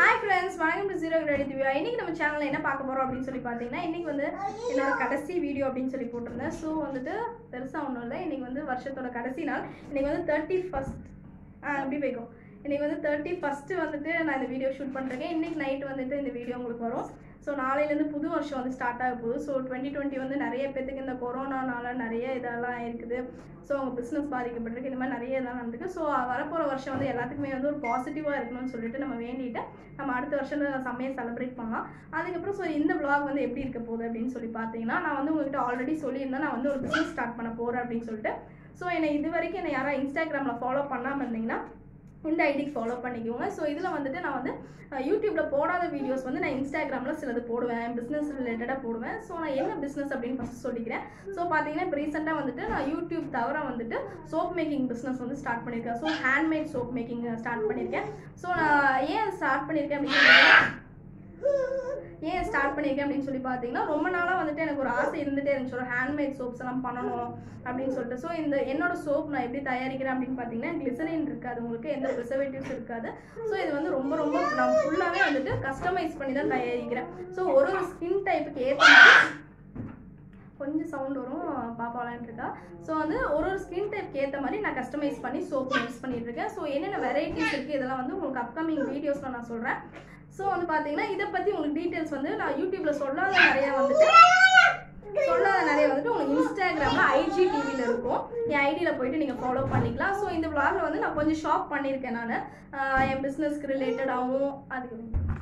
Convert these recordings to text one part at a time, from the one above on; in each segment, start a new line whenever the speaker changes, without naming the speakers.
Hi friends வணக்கம் to zero ready Divya இன்னைக்கு நம்ம சேனல்ல என்ன பார்க்க போறோம் அப்படின்னு சொல்லி பார்த்தீங்கன்னா இன்னைக்கு வந்து என்னோட கடைசி வீடியோ அப்படின்னு சொல்லி போட்டிருந்தேன் ஸோ வந்துட்டு பெருசாக ஒன்றும் இல்லை இன்னைக்கு வந்து வருஷத்தோட கடைசி நாள் இன்னைக்கு வந்து தேர்ட்டி ஃபஸ்ட் ஆ அப்படி போய்க்கும் இன்னைக்கு வந்து தேர்ட்டி ஃபஸ்ட்டு வந்துட்டு நான் இந்த வீடியோ ஷூட் பண்ணிருக்கேன் இன்னைக்கு நைட் வந்துட்டு இந்த வீடியோ உங்களுக்கு வரும் ஸோ நாளையிலேருந்து புது வருஷம் வந்து ஸ்டார்ட் ஆக போகுது ஸோ டுவெண்ட்டி டுவெண்ட்டி வந்து நிறைய பேத்துக்கு இந்த கொரோனானால நிறைய இதெல்லாம் இருக்குது ஸோ அவங்க பிஸ்னஸ் பாதிக்கப்பட்டிருக்கு இந்த மாதிரி நிறைய இதெல்லாம் நடந்துருக்கு ஸோ வரப்போகிற வருஷம் வந்து எல்லாத்துக்குமே வந்து ஒரு பாசிட்டிவாக இருக்கணும்னு சொல்லிட்டு நம்ம வேண்டிட்டு நம்ம அடுத்த வருஷம் செம்மையை செலிப்ரேட் பண்ணலாம் அதுக்கப்புறம் ஸோ இந்த vlog வந்து எப்படி இருக்க போகுது அப்படின்னு சொல்லி பார்த்தீங்கன்னா நான் வந்து உங்ககிட்ட ஆல்ரெடி சொல்லியிருந்தேன் நான் வந்து ஒரு பிஸ்னஸ் ஸ்டார்ட் பண்ண போகிறேன் அப்படின்னு சொல்லிட்டு ஸோ என்னை இது வரைக்கும் என்னை யாராவது இன்ஸ்டாகிராமில் ஃபாலோ பண்ணாமல் இருந்தீங்கன்னா இந்த ஐடிக்கு ஃபாலோ பண்ணிக்கோங்க ஸோ இதில் வந்துட்டு நான் வந்து யூடியூப்பில் போடாத வீடியோஸ் வந்து நான் இன்ஸ்டாகிராமில் சிலது போடுவேன் பிஸ்னஸ் ரிலேட்டடாக போடுவேன் ஸோ நான் என்ன பிஸ்னஸ் அப்படின்னு ஃபஸ்ட் சொல்லிக்கிறேன் ஸோ பார்த்தீங்கன்னா இப்போ ரீசெண்டாக வந்துட்டு நான் யூடியூப் தவிர வந்துட்டு சோப் மேக்கிங் பிஸ்னஸ் வந்து ஸ்டார்ட் பண்ணியிருக்கேன் so handmade soap making start பண்ணியிருக்கேன் ஸோ நான் ஏன் ஸ்டார்ட் பண்ணியிருக்கேன் அப்படின்னு ஏன் ஸ்டார்ட் பண்ணியிருக்கேன் அப்படின்னு சொல்லி பார்த்தீங்கன்னா ரொம்ப நாளாக வந்துட்டு எனக்கு ஒரு ஆசை இருந்துகிட்டே இருந்துச்சு ஒரு ஹேண்ட்மேட் சோப்ஸ் எல்லாம் பண்ணணும் அப்படின்னு சொல்லிட்டு ஸோ இந்த என்னோட சோப் நான் எப்படி தயாரிக்கிறேன் அப்படின்னு பார்த்தீங்கன்னா கிளிசரின் இருக்காது உங்களுக்கு எந்த ப்ரிசர்வேட்டிவ்ஸ் இருக்காது ஸோ இது வந்து ரொம்ப ரொம்ப நான் ஃபுல்லாகவே வந்துட்டு கஸ்டமைஸ் பண்ணி தான் தயாரிக்கிறேன் ஸோ ஒரு ஒரு ஸ்கின் டைப்புக்கு ஏற்ற மாதிரி கொஞ்சம் சவுண்ட் வரும் பாப்பா விளையாண்டுருக்கா ஸோ வந்து ஒரு ஒரு ஸ்கின் டைப்க்கு ஏற்ற மாதிரி நான் கஸ்டமைஸ் பண்ணி சோப் யூஸ் பண்ணிட்டு இருக்கேன் ஸோ என்னென்ன வெரைட்டிஸ் இருக்குது இதெல்லாம் வந்து உங்களுக்கு அப்கமிங் வீடியோஸில் நான் சொல்கிறேன் ஸோ வந்து பார்த்தீங்கன்னா இதை பற்றி உங்களுக்கு டீட்டெயில்ஸ் வந்து நான் யூடியூப்பில் சொல்லாத நிறையா வந்துட்டு சொல்லாத நிறைய வந்துட்டு உங்களுக்கு இன்ஸ்டாகிராமில் ஐஜி டிவியில் இருக்கும் என் ஐடியில் போயிட்டு நீங்கள் ஃபாலோ பண்ணிக்கலாம் ஸோ இந்த vlogல வந்து நான் கொஞ்சம் ஷாப் பண்ணியிருக்கேன் நான் என் பிஸ்னஸ்க்கு ரிலேட்டடாகவும் அதுக்கு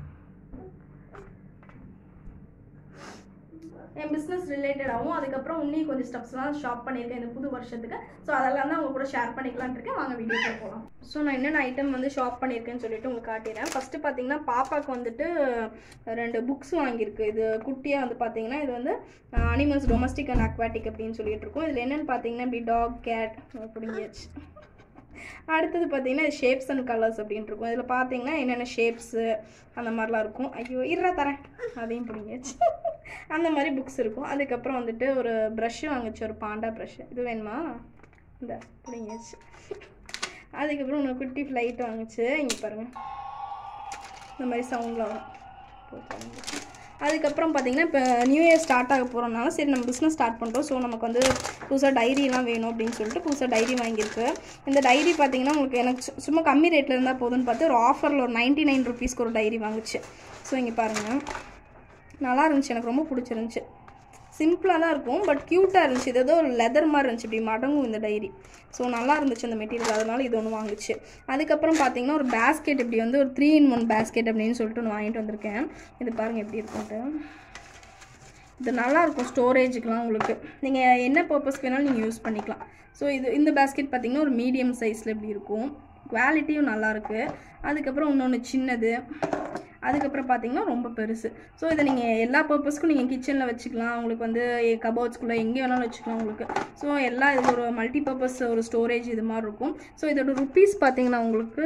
என் பிஸ்னஸ் ரிலேட்டடாகவும் அதுக்கப்புறம் இன்னும் கொஞ்சம் ஸ்டெப்ஸ்லாம் ஷாப் பண்ணியிருக்கேன் இந்த புது வருஷத்துக்கு ஸோ அதெல்லாம் தான் உங்க கூட ஷேர் பண்ணிக்கலாம்னு இருக்கேன் வாங்க வீடியோக்கு போகலாம் ஸோ நான் என்னென்ன ஐட்டம் வந்து ஷாப் பண்ணியிருக்கேன்னு சொல்லிட்டு உங்களுக்கு காட்டிடுறேன் ஃபஸ்ட்டு பார்த்தீங்கன்னா பாப்பாவுக்கு வந்துட்டு ரெண்டு புக்ஸ் வாங்கியிருக்கு இது குட்டியாக வந்து பார்த்தீங்கன்னா இது வந்து அனிமல்ஸ் டொமஸ்டிக் அண்ட் அக்வாட்டிக் அப்படின்னு சொல்லிட்டு இருக்கோம் இதில் என்னென்னு பார்த்தீங்கன்னா இப்படி டாக் கேட் அப்படிங்கியாச்சு அடுத்தது பார்த்தீங்கன்னா இது ஷேப்ஸ் அண்ட் கலர்ஸ் அப்படின்ட்டு இருக்கும் இதில் பார்த்தீங்கன்னா என்னென்ன ஷேப்ஸு அந்த மாதிரிலாம் இருக்கும் ஐயோ இருறா தரேன் அதையும் பிடிங்கியாச்சு அந்த மாதிரி புக்ஸ் இருக்கும் அதுக்கப்புறம் வந்துட்டு ஒரு ப்ரஷ்ஷு வாங்குச்சு ஒரு பாண்டா ப்ரஷ்ஷு இது வேணுமா இந்த பிடிங்கியாச்சு அதுக்கப்புறம் இன்னொரு குட்டி ஃப்ளைட் வாங்குச்சு இங்கே பாருங்கள் இந்த மாதிரி சவுண்டில் வரும் போட்டு அதுக்கப்புறம் பார்த்தீங்கன்னா இப்போ நியூ இயர் ஸ்டார்ட் ஆக போகிறோம்னால சரி நம்ம பிஸ்னஸ் ஸ்டார்ட் பண்ணுறோம் ஸோ நமக்கு வந்து புதுசாக டைரிலாம் வேணும் அப்படின்னு சொல்லிட்டு புதுசாக டைரி வாங்கியிருக்கு இந்த டைரி பார்த்தீங்கன்னா உங்களுக்கு எனக்கு சு- சும்மா கம்மி ரேட்டில் இருந்தால் போதும்னு பார்த்து ஒரு ஆஃபரில் ஒரு நைன்ட்டி நைன் ருபீஸ்க்கு ஒரு டைரி வாங்குச்சு ஸோ இங்கே பாருங்கள் நல்லா இருந்துச்சு எனக்கு ரொம்ப பிடிச்சிருந்துச்சி சிம்பிளாக தான் இருக்கும் பட் க்யூட்டாக இருந்துச்சு இது ஏதோ ஒரு லெதர் மாதிரி இருந்துச்சு இப்படி மடங்கும் இந்த டைரி ஸோ நல்லா இருந்துச்சு அந்த மெட்டீரியல் அதனால இது ஒன்று வாங்குச்சு அதுக்கப்புறம் பார்த்தீங்கன்னா ஒரு பேஸ்கெட் இப்படி வந்து ஒரு த்ரீ இன் ஒன் பேஸ்கெட் அப்படின்னு சொல்லிட்டு ஒன்று வாங்கிட்டு வந்திருக்கேன் இது பாருங்கள் எப்படி இருக்கும்ட்டு இது நல்லா இருக்கும் ஸ்டோரேஜுக்குலாம் உங்களுக்கு நீங்கள் என்ன பர்பஸ்க்கு வேணாலும் நீங்கள் யூஸ் பண்ணிக்கலாம் ஸோ இது இந்த பேஸ்கெட் பார்த்தீங்கன்னா ஒரு மீடியம் சைஸில் இப்படி இருக்கும் குவாலிட்டியும் நல்லாயிருக்கு அதுக்கப்புறம் இன்னொன்று சின்னது அதுக்கப்புறம் பார்த்தீங்கன்னா ரொம்ப பெருசு ஸோ இதை நீங்கள் எல்லா பர்பஸ்க்கும் நீங்கள் கிச்சனில் வச்சுக்கலாம் உங்களுக்கு வந்து கபோர்ட்ஸ்குள்ளே எங்கே வேணாலும் வச்சுக்கலாம் உங்களுக்கு ஸோ எல்லா இது ஒரு மல்டி பர்பஸ் ஒரு ஸ்டோரேஜ் இது மாதிரி இருக்கும் ஸோ இதோட ருப்பீஸ் பார்த்தீங்கன்னா உங்களுக்கு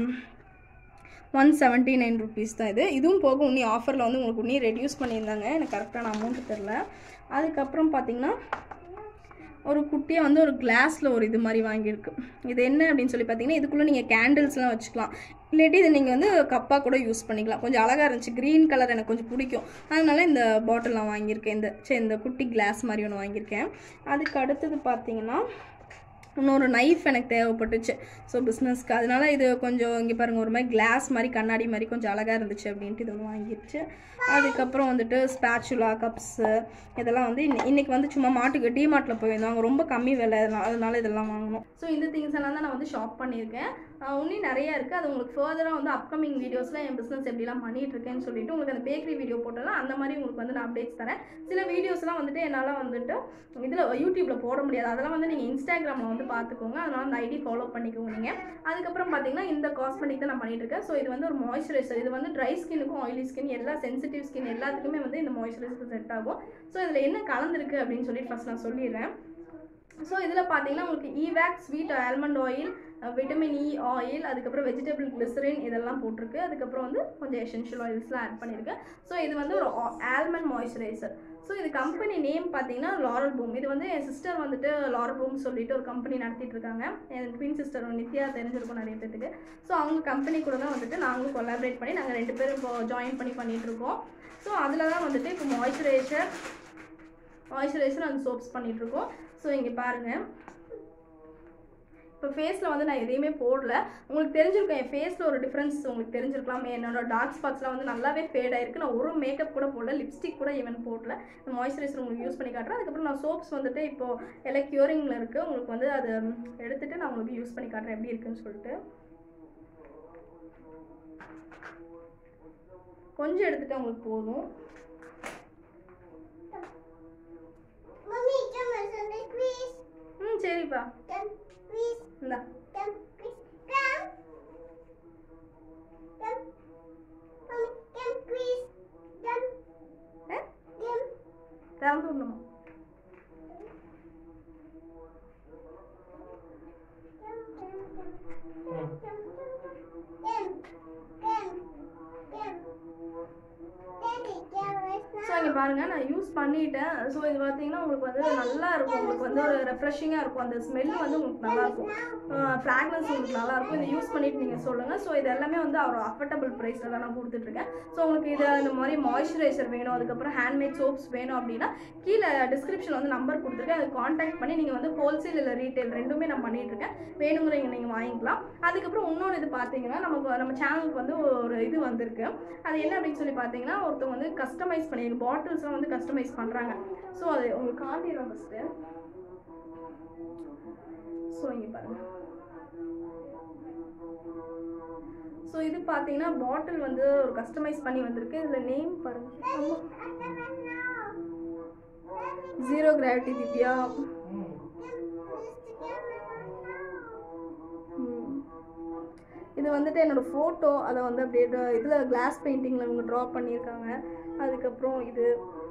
ஒன் செவன்ட்டி நைன் ருபீஸ் தான் இது இதுவும் போக உன்னி ஆஃபரில் வந்து உங்களுக்கு உன்னி ரெடியூஸ் பண்ணியிருந்தாங்க எனக்கு கரெக்டான அமௌண்ட் தெரில அதுக்கப்புறம் பார்த்தீங்கன்னா ஒரு குட்டியாக வந்து ஒரு கிளாஸில் ஒரு இது மாதிரி வாங்கியிருக்கு இது என்ன அப்படின்னு சொல்லி பார்த்தீங்கன்னா இதுக்குள்ளே நீங்கள் கேண்டில்ஸ்லாம் வச்சுக்கலாம் இல்லாட்டி இதை நீங்கள் வந்து கப்பாக கூட யூஸ் பண்ணிக்கலாம் கொஞ்சம் அழகாக இருந்துச்சு க்ரீன் கலர் எனக்கு கொஞ்சம் பிடிக்கும் அதனால இந்த பாட்டில் நான் வாங்கியிருக்கேன் இந்த சரி இந்த குட்டி கிளாஸ் மாதிரி ஒன்று வாங்கியிருக்கேன் அதுக்கு அடுத்தது பார்த்தீங்கன்னா இன்னொரு நைஃப் எனக்கு தேவைப்பட்டுச்சு ஸோ பிஸ்னஸ்க்கு அதனால இது கொஞ்சம் இங்கே பாருங்கள் ஒரு மாதிரி கிளாஸ் மாதிரி கண்ணாடி மாதிரி கொஞ்சம் அழகாக இருந்துச்சு அப்படின்ட்டு இது ஒன்று வாங்கிருச்சு அதுக்கப்புறம் வந்துட்டு ஸ்பேச்சுலா கப்ஸு இதெல்லாம் வந்து இன்னை- இன்னைக்கு வந்து சும்மா மாட்டுக்கு டிமார்ட்டில் போயிருந்தோம் அங்கே ரொம்ப கம்மி விலை அதனால அதனால இதெல்லாம் வாங்கணும் ஸோ இந்த திங்ஸ் எல்லாம் தான் நான் வந்து ஷாப் பண்ணியிருக்கேன் ஆஹ் இன்னும் நிறைய இருக்குது அது உங்களுக்கு ஃபர்தராக வந்து அப்கமிங் வீடியோஸில் என் பிஸ்னஸ் எப்படிலாம் பண்ணிட்டு இருக்கேன்னு சொல்லிட்டு உங்களுக்கு அந்த பேக்கரி வீடியோ போட்டலாம் அந்த மாதிரி உங்களுக்கு வந்து நான் அப்டேட்ஸ் தரேன் சில வீடியோஸ்லாம் வந்துட்டு என்னால் வந்துட்டு இதில் யூடியூப்பில் போட முடியாது அதெல்லாம் வந்து நீங்கள் இன்ஸ்டாகிராமில் வந்து பார்த்துக்கோங்க அதனால அந்த ஐடி ஃபாலோ பண்ணிக்கோங்க நீங்கள் அதுக்கப்புறம் பார்த்தீங்கன்னா இந்த காஸ்மெட்டிக் தான் நான் பண்ணிட்டு இருக்கேன் ஸோ இது வந்து ஒரு மாய்ஸ்சரைசர் இது வந்து ட்ரை ஸ்கின்னுக்கும் ஆயிலி ஸ்கின் எல்லா சென்சிட்டிவ் ஸ்கின் எல்லாத்துக்குமே வந்து இந்த மாய்ஸ்சரைசர் செட் ஆகும் ஸோ இதில் என்ன கலந்துருக்கு அப்படின்னு சொல்லிட்டு ஃபஸ்ட் நான் சொல்லிடுறேன் ஸோ இதில் பார்த்தீங்கன்னா உங்களுக்கு ஈவேக் sweet almond oil vitamin E oil அதுக்கப்புறம் வெஜிடபிள் கிளிசரின் இதெல்லாம் போட்டிருக்கு அதுக்கப்புறம் வந்து கொஞ்சம் எசென்ஷியல் ஆயில்ஸ்லாம் ஆட் பண்ணியிருக்கேன் ஸோ இது வந்து ஒரு ஆல்மண்ட் மாய்ஸ்சரைசர் ஸோ இது கம்பெனி நேம் பார்த்தீங்கன்னா லாரல் பூம் இது வந்து என் சிஸ்டர் வந்துட்டு லாரல் பூம் சொல்லிட்டு ஒரு கம்பெனி நடத்திட்டு இருக்காங்க என் ட்வின் சிஸ்டர் நித்யா தெரிஞ்சிருக்கும் நிறைய பேத்துக்கு ஸோ அவங்க கம்பெனி கூட தான் வந்துட்டு நாங்களும் கொலாபரேட் பண்ணி நாங்கள் ரெண்டு பேரும் இப்போ ஜாயின் பண்ணி பண்ணிட்டு இருக்கோம் ஸோ அதில் தான் வந்துட்டு இப்போ மாய்ஸ்சரைசர் மாய்ஸ்சரைசர் அந்த சோப்ஸ் பண்ணிட்டு இருக்கோம் ஸோ இங்கே பாருங்கள் இப்போ ஃபேஸில் வந்து நான் எதையுமே போடல உங்களுக்கு தெரிஞ்சிருக்கும் என் ஃபேஸில் ஒரு டிஃப்ரென்ஸ் உங்களுக்கு தெரிஞ்சிருக்கலாம் என்னோட டார்க் ஸ்பாட்ஸ்லாம் வந்து நல்லாவே ஃபேட் ஆயிருக்கு நான் ஒரு மேக்கப் கூட போடல லிப்ஸ்டிக் கூட ஈவன் போடல இந்த மாய்ஸ்சரைசர் உங்களுக்கு யூஸ் பண்ணி காட்டுறேன் அதுக்கப்புறம் நான் சோப்ஸ் வந்துட்டு இப்போ எல்லாம் க்யூரிங்கில் இருக்குது உங்களுக்கு வந்து அதை எடுத்துட்டு நான் உங்களுக்கு யூஸ் பண்ணி காட்டுறேன் எப்படி இருக்குன்னு சொல்லிட்டு கொஞ்சம் எடுத்துட்டு உங்களுக்கு போதும்
Mommy, come on, Sunday, please.
ம் சரிப்பா
Come, please.
இந்தா
Come, please. Come. Come. Mommy, come, please. Come.
ஏ
Come.
திறந்து விடணுமா
Come, come, come. Come, come, come. Come. Come. Daddy, come, let's
so இங்கே பாருங்கள் நான் யூஸ் பண்ணிட்டேன் ஸோ இது பார்த்தீங்கன்னா உங்களுக்கு வந்து நல்லா இருக்கும் உங்களுக்கு வந்து ஒரு ரெஃப்ரெஷிங்காக இருக்கும் அந்த ஸ்மெல் வந்து உங்களுக்கு நல்லா இருக்கும் ஃப்ராக்ரன்ஸ் உங்களுக்கு நல்லா இருக்கும் இதை யூஸ் பண்ணிட்டு நீங்கள் சொல்லுங்கள் ஸோ இது எல்லாமே வந்து ஒரு அஃபர்டபுள் ப்ரைஸில் தான் நான் கொடுத்துட்ருக்கேன் ஸோ உங்களுக்கு இது இந்த மாதிரி மாய்ஸ்சரைசர் வேணும் அதுக்கப்புறம் ஹேண்ட்மேட் சோப்ஸ் வேணும் அப்படின்னா கீழே டிஸ்கிரிப்ஷனில் வந்து நம்பர் கொடுத்துருக்கேன் அதை காண்டாக்ட் பண்ணி நீங்கள் வந்து ஹோல்சேல் இல்லை ரீட்டைல் ரெண்டுமே நான் பண்ணிட்டு இருக்கேன் வேணுங்கிறவங்க நீங்கள் வாங்கிக்கலாம் அதுக்கப்புறம் இன்னொரு இது பார்த்தீங்கன்னா நமக்கு நம்ம சேனலுக்கு வந்து ஒரு இது வந்திருக்கு அது என்ன அப்படின்னு சொல்லி பார்த்தீங்கன்னா ஒருத்தவங்க வந்து கஸ்டமைஸ் பண்ணி பாட்டில்ஸ்லாம் வந்து கஸ்டமைஸ் பண்ணுறாங்க ஸோ அது உங்களுக்கு காட்டிடுறோம் ஃபஸ்ட்டு ஸோ இங்கே பாருங்க ஸோ இது பார்த்தீங்கன்னா பாட்டில் வந்து ஒரு கஸ்டமைஸ் பண்ணி வந்திருக்கு இதில் நேம் பாருங்க ஜீரோ கிராவிட்டி திவ்யா ம். இது வந்துட்டு என்னோட ஃபோட்டோ அதை வந்து அப்படியே இதில் கிளாஸ் பெயிண்டிங்கில் இவங்க ட்ரா பண்ணியிருக்காங்க அதுக்கப்புறம் இது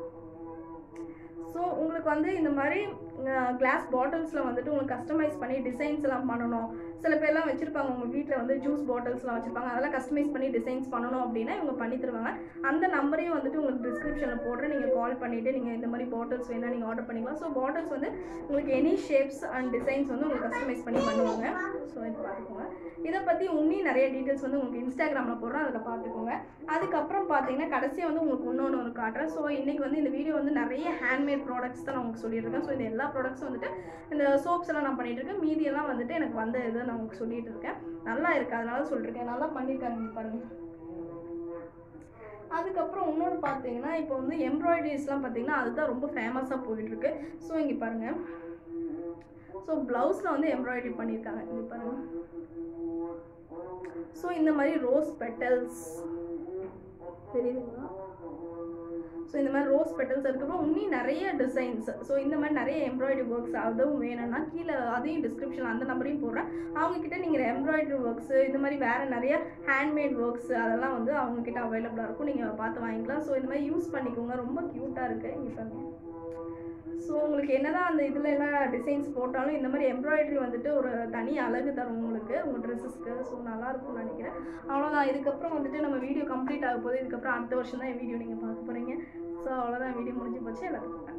ஸோ உங்களுக்கு வந்து இந்த மாதிரி கிளாஸ் பாட்டில்ஸில் வந்துட்டு உங்களுக்கு கஸ்டமைஸ் பண்ணி டிசைன்ஸ் எல்லாம் பண்ணணும் சில பேர்லாம் வச்சுருப்பாங்க உங்கள் வீட்டில் வந்து ஜூஸ் பாட்டில்ஸ்லாம் வச்சுருப்பாங்க அதெல்லாம் கஸ்டமைஸ் பண்ணி டிசைன்ஸ் பண்ணணும் அப்படின்னா இவங்க பண்ணி தருவாங்க அந்த நம்பரையும் வந்துட்டு உங்களுக்கு டிஸ்கிரிப்ஷனில் போடுறேன் நீங்கள் கால் பண்ணிவிட்டு நீங்கள் இந்த மாதிரி பாட்டில்ஸ் வேணால் நீங்கள் ஆர்டர் பண்ணிக்கலாம் ஸோ பாட்டில்ஸ் வந்து உங்களுக்கு எனி ஷேப்ஸ் அண்ட் டிசைன்ஸ் வந்து உங்களுக்கு கஸ்டமைஸ் பண்ணி பண்ணுவாங்க ஸோ இது பார்த்துக்கோங்க இதை பற்றி இன்னும் நிறைய டீட்டெயில்ஸ் வந்து உங்களுக்கு இன்ஸ்டாகிராமில் போடுறேன் அதில் பார்த்துக்கோங்க அதுக்கப்புறம் பார்த்தீங்கன்னா கடைசியாக வந்து உங்களுக்கு இன்னொன்று ஒன்று காட்டுறேன் ஸோ இன்றைக்கி வந்து இந்த வீடியோ வந்து நிறைய ஹேண்ட்மேட் ப்ராடக்ட்ஸ் தான் நான் உங்களுக்கு சொல்லியிருக்கேன் ஸோ இந்த எல்லா ப்ராடக்ட்ஸும் வந்துட்டு இந்த சோப்ஸ் எல்லாம் நான் பண்ணிட்டு இருக்கேன் மீதி எல்லாம் வந்துட்டு எனக்கு வந்த இதை நான் உங்களுக்கு சொல்லிட்டு இருக்கேன் நல்லா இருக்கு அதனால சொல்லிருக்கேன் நல்லா பண்ணியிருக்காங்க இங்க பாருங்க அதுக்கப்புறம் இன்னொன்று பார்த்தீங்கன்னா இப்போ வந்து எம்ப்ராய்டரிஸ்லாம் பார்த்தீங்கன்னா அதுதான் ரொம்ப ஃபேமஸாக போயிட்டுருக்கு ஸோ இங்கே பாருங்கள் ஸோ ப்ளவுஸில் வந்து எம்ப்ராய்டரி பண்ணியிருக்காங்க இங்கே பாருங்கள் ஸோ இந்த மாதிரி ரோஸ் பெட்டல்ஸ் தெரியுதுங்களா ஸோ இந்த மாதிரி ரோஸ் பெட்டல்ஸ் அதுக்கப்புறம் இன்னும் நிறைய டிசைன்ஸ் ஸோ இந்த மாதிரி நிறைய எம்ப்ராய்டரி ஒர்க்ஸ் அதுவும் வேணும்னா கீழே அதையும் டிஸ்கிரிப்ஷன் அந்த நம்பரையும் போடுறேன் அவங்கக்கிட்ட நீங்கள் எம்ப்ராய்டரி ஒர்க்ஸு இந்த மாதிரி வேறு நிறைய ஹேண்ட்மேட் ஒர்க்ஸ் அதெல்லாம் வந்து அவங்கக்கிட்ட அவைலபிளாக இருக்கும் நீங்கள் பார்த்து வாங்கிக்கலாம் ஸோ இந்த மாதிரி யூஸ் பண்ணிக்கோங்க ரொம்ப க்யூட்டாக இருக்குது இங்கே பாருங்க ஸோ உங்களுக்கு என்னதான் அந்த இதில் எல்லாம் டிசைன்ஸ் போட்டாலும் இந்த மாதிரி எம்ப்ராய்டரி வந்துட்டு ஒரு தனி அழகு தரும் உங்களுக்கு உங்கள் ட்ரெஸ்ஸஸ்க்கு ஸோ நல்லா இருக்கும்னு நினைக்கிறேன் அவ்வளோதான் இதுக்கப்புறம் வந்துட்டு நம்ம வீடியோ கம்ப்ளீட் ஆக போகுது இதுக்கப்புறம் அடுத்த வருஷம் தான் என் வீடியோ நீங்கள் பார்க்க போகிறீங்க ஸோ அவ்வளோதான் வீடியோ முடிஞ்சு போச்சு எல்லாத்துக்கும்